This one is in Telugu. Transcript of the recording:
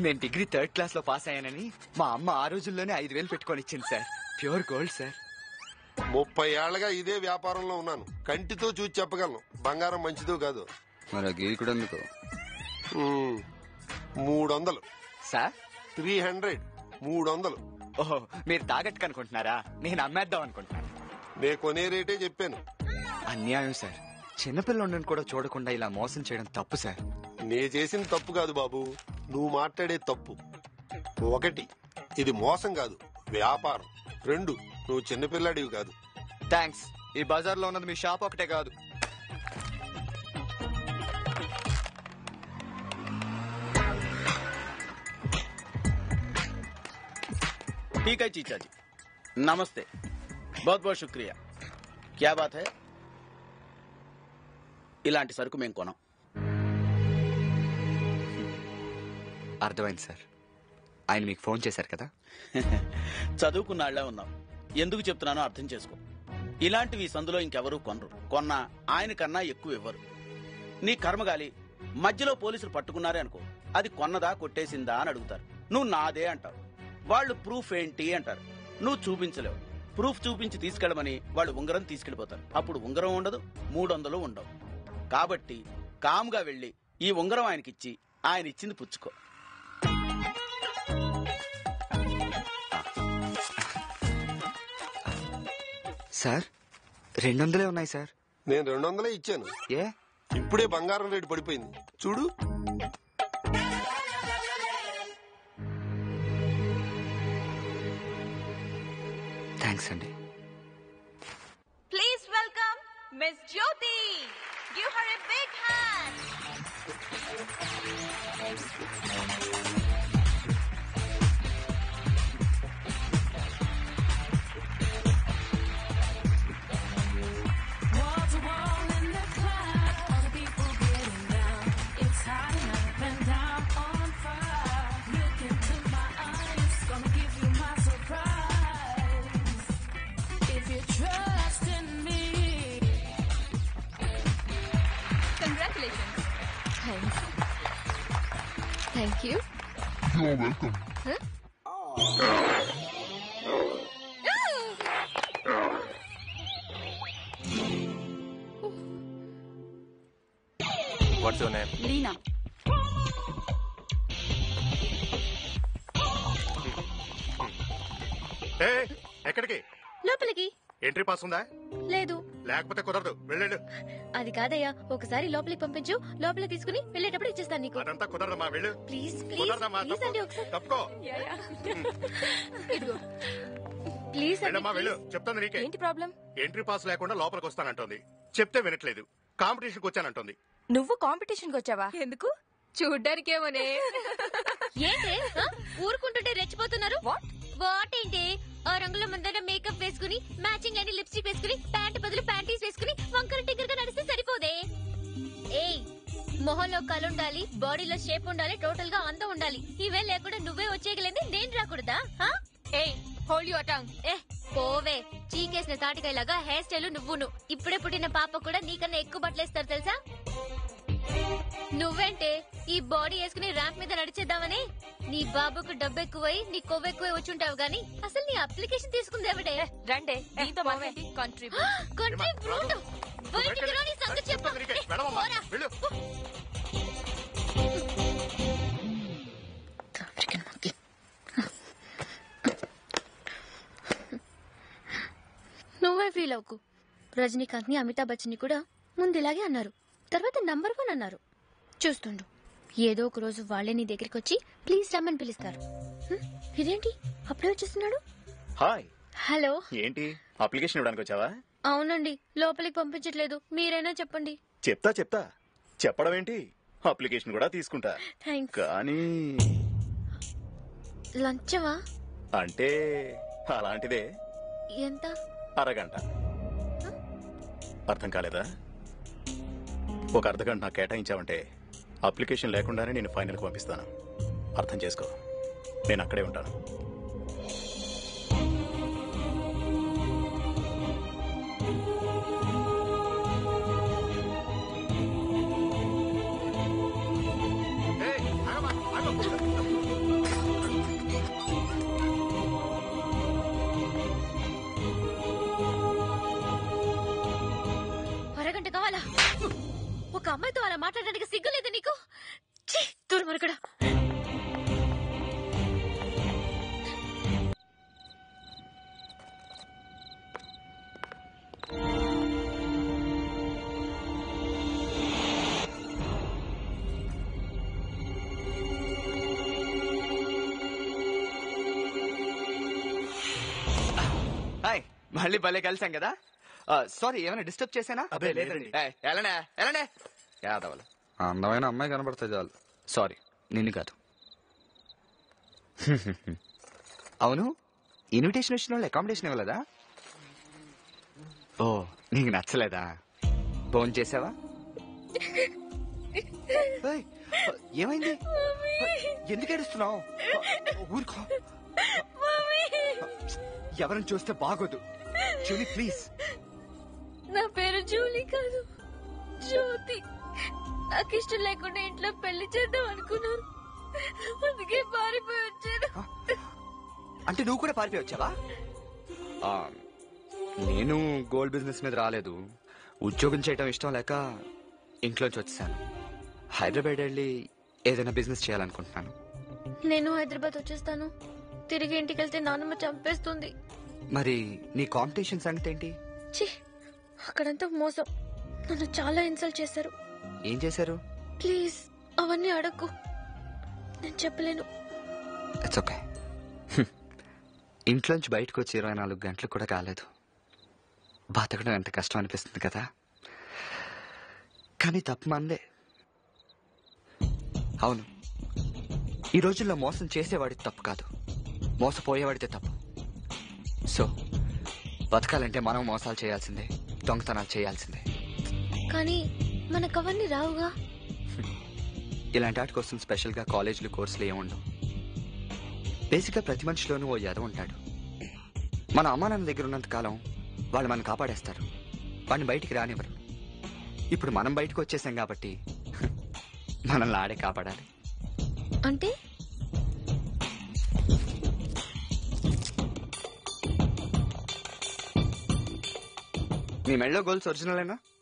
నేను డిగ్రీ థర్డ్ క్లాస్ లో పాస్ అయ్యానని మా అమ్మ ఆ రోజుల్లోనే ఐదు వేలు పెట్టుకొని ఇచ్చింది సార్ ప్యూర్ గోల్డ్ సార్ ముప్పై ఏళ్లగా ఇదే వ్యాపారంలో ఉన్నాను కంటితో చూసి చెప్పగలను బంగారం మంచిదో కాదు మరి గీకుడు ఎందుకు మ్మ్. మూడు వందలు సార్ త్రీ హండ్రెడ్ మూడు వందలు ఓహో మీరు తాగట్టుకు అనుకుంటున్నారా నేను అమ్మేద్దాం అనుకుంటున్నాను నే కొనే రేటే చెప్పాను అన్యాయం సార్ చిన్నపిల్లని కూడా చూడకుండా ఇలా మోసం చేయడం తప్పు సార్ నే చేసిన తప్పు కాదు బాబు నువ్వు మాట్లాడే తప్పు ఒకటి ఇది మోసం కాదు వ్యాపారం రెండు నువ్వు చిన్నపిల్లాడివి కాదు థ్యాంక్స్ ఈ బజార్ లో ఉన్నది మీ షాప్ ఒకటే కాదు ठीक है चीचा जी नमस्ते बहुत बहुत शुक्रिया क्या बात है ఇలాంటి సరుకు మేము కొనం అర్థమైంది సార్ ఆయన మీకు ఫోన్ చేశారు కదా చదువుకున్నాళ్లే ఉన్నాం ఎందుకు చెప్తున్నానో అర్థం చేసుకో ఇలాంటివి ఈ సందులో ఇంకెవరూ కొనరు కొన్నా ఆయన కన్నా ఎక్కువ ఇవ్వరు నీ కర్మగాలి మధ్యలో పోలీసులు పట్టుకున్నారే అనుకో అది కొన్నదా కొట్టేసిందా అని అడుగుతారు నువ్వు నాదే అంటావు వాళ్ళు ప్రూఫ్ ఏంటి అంటారు నువ్వు చూపించలేవు ప్రూఫ్ చూపించి తీసుకెళ్ళమని వాళ్ళు ఉంగరం తీసుకెళ్లిపోతారు అప్పుడు ఉంగరం ఉండదు మూడు వందలు ఉండవు కాబట్టి కామ్గా వెళ్ళి ఈ ఉంగరం ఆయనకిచ్చి ఆయన ఇచ్చింది పుచ్చుకో సార్ రెండు వందలే ఉన్నాయి సార్ నేను రెండు వందలే ఇచ్చాను ఏ ఇప్పుడే బంగారం రేటు పడిపోయింది చూడు థ్యాంక్స్ అండి Please welcome Miss Jyoti. Give her a big hand. Wall to wall in the club, all the people getting down. It's hot and up and down on fire. Look into my eyes, gonna give you my surprise. If you trust in me, Congratulations. Thanks. Thank you. What's your name Lena. ఏ ఎక్కడికి లోపలికి ఎంట్రీ పాస్ ఉందా లేదు లేకపోతే కుదరదు వెళ్ళండి అది కాదయ్యా ఒకసారి లోపలికి పంపించు లోపలికి తీసుకుని వెళ్ళేటప్పుడు ఇచ్చేస్తాను నీకు అదంతా కుదరదమ్మా వెళ్ళు ప్లీజ్ ప్లీజ్ కుదరదమ్మా ప్లీజ్ అండి ఒకసారి తప్పుకో ఇదిగో ప్లీజ్ అండి వెళ్ళమ్మా వెళ్ళు ప్లీజ్. చెప్తాను నీకే ఏంటి ప్రాబ్లం ఎంట్రీ పాస్ లేకుండా లోపలికి వస్తానంటోంది చెప్తే వినట్లేదు కాంపిటీషన్కి వచ్చానంటోంది నువ్వు కాంపిటీషన్ కి వచ్చావా ఎందుకు చూడ్డానికేమోనే ఏంటి ఆ? ఊరుకుంటుంటే రెచ్చిపోతున్నారు వాట్ ఏంటి ఆ రంగుల ముందర మేకప్ వేసుకుని మ్యాచింగ్ అని లిప్స్టిక్ వేసుకుని ప్యాంట్ బదులు ప్యాంటీస్ వేసుకుని వంకర టింకర్ గా నడిస్తే సరిపోదే ఏయ్ మొహంలో కలుండాలి బాడీలో షేప్ ఉండాలి టోటల్ గా అందం ఉండాలి ఇవే లేకుండా నువ్వే వచ్చేయగలింది నేను రాకూడదా ఆ? ఏయ్ హోల్డ్ యువర్ టంగ్ ఏ పోవే చీకేసిన తాటికాయలాగా హెయిర్ స్టైల్ నువ్వును ఇప్పుడే పుట్టిన పాప కూడా నీకన్నా ఎక్కువ బట్టలేస్తారు తెలుసా నువ్వేంటే ఈ బాడీ వేసుకుని ర్యాంప్ మీద నడిచేద్దామని నీ బాబుకు డబ్బు ఎక్కువై నీ కొవ్వు ఎక్కువై వచ్చుంటావు గానీ అసలు నీ అప్లికేషన్ తీసుకుంది ఎవడే రండే దీంతో మనమేంటి కంట్రిబ్యూట్ కొంచెం బ్రూట్ బయటికి రా నీ సంగతి చెప్పు చెప్తాను నీకే ఏ, వెళ్ళమమ్మా పోరా. వెళ్ళు నువ్వే ఫీల్ అవ్వకు రజనీకాంత్ ని అమితాబ్ బచ్చన్ ని కూడా ముందు ఇలాగే అన్నారు తర్వాత నంబర్ వన్ అన్నారు చూస్తుండు ఏదో ఒక రోజు వాళ్ళే నీ దగ్గరికి వచ్చి ప్లీజ్ రమ్మని పిలుస్తారు హ్మ్, ఇదేంటి అప్పుడే వచ్చేస్తున్నాడు హాయ్ హలో ఏంటి అప్లికేషన్ ఇవ్వడానికి వచ్చావా అవునండి లోపలికి పంపించట్లేదు మీరైనా చెప్పండి చెప్తా చెప్తా చెప్పడం ఏంటి అప్లికేషన్ కూడా తీసుకుంటా థ్యాంక్స్ కానీ లంచమా అంటే అలాంటిదే ఎంత అరగంట అర్థం కాలేదా ఒక అర్ధగంట నాకు కేటాయించావంటే అప్లికేషన్ లేకుండానే నేను ఫైనల్కి పంపిస్తాను అర్థం చేసుకో నేను అక్కడే ఉంటాను ఏయ్, ఆగమ్మా, ఆగు. మళ్ళీ భలే కలిసాం కదా సారీ ఏమైనా డిస్టర్బ్ చేశానా అబ్బే, లేదండి. ఏయ్, ఎలానే ఎలానే యాదవలు ఆ అందమైన అమ్మాయి కనపడితే చాలు సారీ నిన్ను కాదు అవును ఇన్విటేషన్ వచ్చిన వాళ్ళు అకామిడేషన్ ఇవ్వలేదా ఓ నీకు నచ్చలేదా ఫోన్ చేసావా ఏయ్, ఏమైంది ఎందుకు ఏడుస్తున్నావు ఊరుకో ఎవరిని చూస్తే బాగోదు చూని ప్లీజ్ నా పేరు జూలీ కాదు జ్యోతి నాకు ఇష్టం లేకుండా ఇంట్లో పెళ్లి చేద్దాం అనుకున్నాను అందుకే పారిపోయి వచ్చాను అంటే నువ్వు కూడా పారిపోయి వచ్చావా ఆ, నేను గోల్డ్ బిజినెస్ మీద రాలేదు ఉద్యోగం చేయడం ఇష్టం లేక ఇంట్లోంచి వచ్చేసాను హైదరాబాద్ వెళ్ళి ఏదైనా బిజినెస్ చేయాలనుకుంటున్నాను నేను హైదరాబాద్ వచ్చేస్తాను తిరిగి ఇంటికి వెళ్తే నాన్నమ్మ చంపేస్తుంది మరి నీ కాంపిటీషన్ సంగతి ఏంటి ఛీ అక్కడంతా మోసం నన్ను చాలా ఇన్సల్ట్ చేశారు ఏం చేశారు ప్లీజ్ అవన్నీ అడక్కు నేను చెప్పలేను ఇట్స్ ఓకే ఇంట్లోంచి బయటకు వచ్చి ఇరవై నాలుగు గంటలు కూడా కాలేదు బతకడం ఎంత కష్టం అనిపిస్తుంది కదా కానీ తప్పు మందే అవును ఈ రోజుల్లో మోసం చేసేవాడిది తప్పు కాదు మోసపోయేవాడితే తప్పు సో బతకాలంటే మనం మోసాలు చేయాల్సిందే దొంగతనాలు చేయాల్సిందే కానీ మనకు అవన్నీ రావుగా ఇలాంటి వాటి కోసం స్పెషల్గా కాలేజీలు కోర్సులు ఏముండవు బేసిక్గా ప్రతి మనిషిలోనూ ఓ యద ఉంటాడు మన అమ్మా నాన్న దగ్గర ఉన్నంత కాలం వాళ్ళు మనం కాపాడేస్తారు వాడిని బయటికి రానివ్వరు ఇప్పుడు మనం బయటకు వచ్చేసాం కాబట్టి మనల్ని ఆడే కాపాడాలి అంటే మీ మెళ్ళో గోల్స్ ఒరిజినలేనా